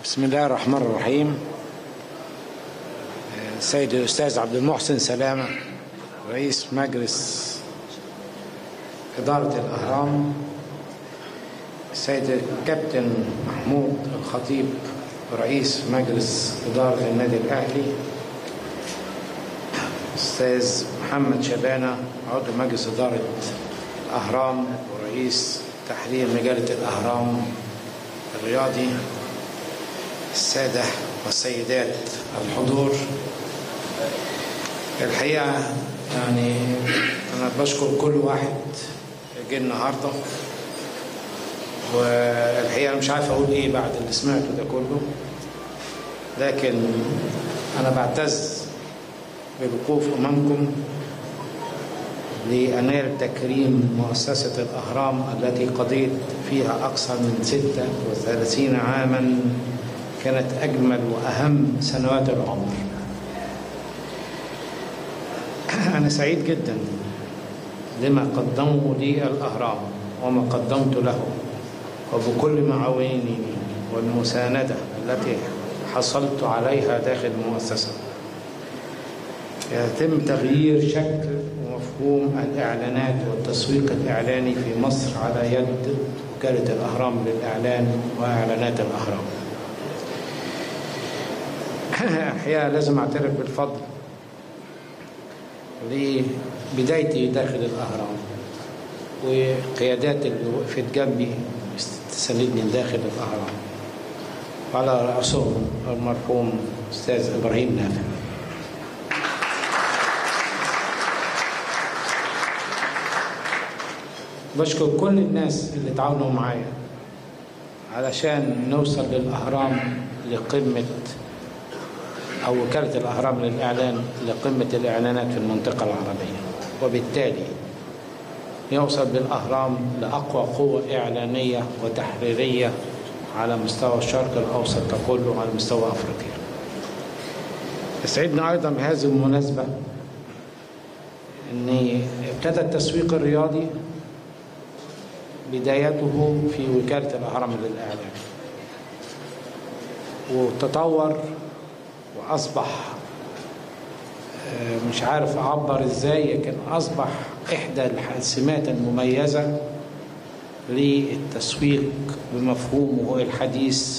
بسم الله الرحمن الرحيم السيد الأستاذ عبد المحسن سلامة رئيس مجلس إدارة الأهرام السيد الكابتن محمود الخطيب رئيس مجلس إدارة النادي الأهلي أستاذ محمد شبانة عضو مجلس إدارة الأهرام ورئيس تحرير مجلة الأهرام الرياضي السادة والسيدات الحضور الحقيقة يعني أنا بشكر كل واحد جه النهاردة والحقيقة أنا مش عارف أقول إيه بعد اللي سمعته ده كله لكن أنا بعتز بالوقوف أمامكم لأنال تكريم مؤسسة الأهرام التي قضيت فيها أكثر من 36 عاما كانت أجمل وأهم سنوات العمر أنا سعيد جدا لما قدموا لي الأهرام وما قدمت له وبكل معاوني والمساندة التي حصلت عليها داخل المؤسسة يتم تغيير شكل ومفهوم الإعلانات والتسويق الإعلاني في مصر على يد وكالة الأهرام للإعلان وإعلانات الأهرام الحقيقة لازم أعترف بالفضل لبدايتي داخل الأهرام وقيادات اللي وقفت جنبي تساندني داخل الأهرام وعلى رأسهم المرحوم أستاذ إبراهيم نافع بشكر كل الناس اللي تعاونوا معايا علشان نوصل للأهرام لقمة أو وكالة الأهرام للإعلان لقمة الإعلانات في المنطقة العربية وبالتالي يوصل بالأهرام لأقوى قوة إعلانية وتحريرية على مستوى الشرق الأوسط كله وعلى مستوى أفريقيا يسعدنا أيضا بهذه المناسبة أن ابتدى التسويق الرياضي بدايته في وكالة الأهرام للإعلان وتطور وأصبح مش عارف أعبر إزاي لكن أصبح إحدى السمات المميزة للتسويق بمفهومه الحديث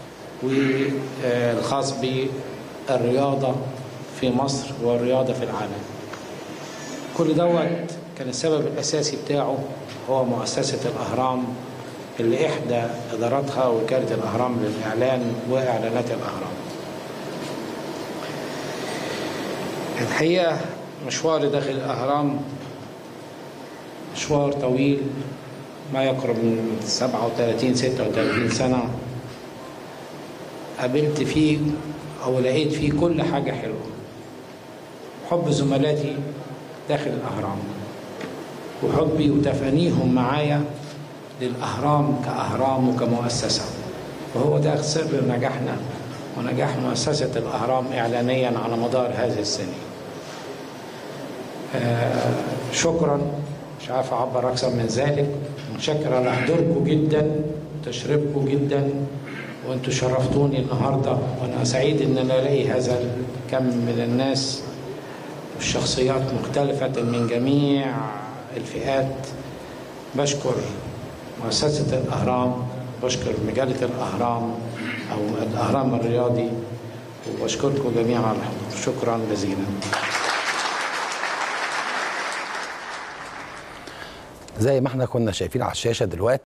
والخاص بالرياضة في مصر والرياضة في العالم كل دوت كان السبب الأساسي بتاعه هو مؤسسة الأهرام اللي إحدى إداراتها وكالة الأهرام للإعلان وإعلانات الأهرام الحقيقة مشواري داخل الأهرام مشوار طويل ما يقرب من 37 36 سنة قابلت فيه أو لقيت فيه كل حاجة حلوة حب زملاتي داخل الأهرام وحبي وتفانيهم معايا للأهرام كأهرام وكمؤسسة وهو ده سر نجاحنا ونجاح مؤسسة الأهرام إعلانيا على مدار هذه السنين آه شكرا مش عارف أعبر أكثر من ذلك متشكر على حضوركم جدا تشريفكم جدا وانتم شرفتوني النهارده وانا سعيد ان انا الاقي هذا الكم من الناس والشخصيات مختلفة من جميع الفئات بشكر مؤسسة الأهرام بشكر مجلة الأهرام أو الأهرام الرياضي وبشكركم جميعا على الحضور شكرا جزيلا زي ما احنا كنا شايفين على الشاشة دلوقتي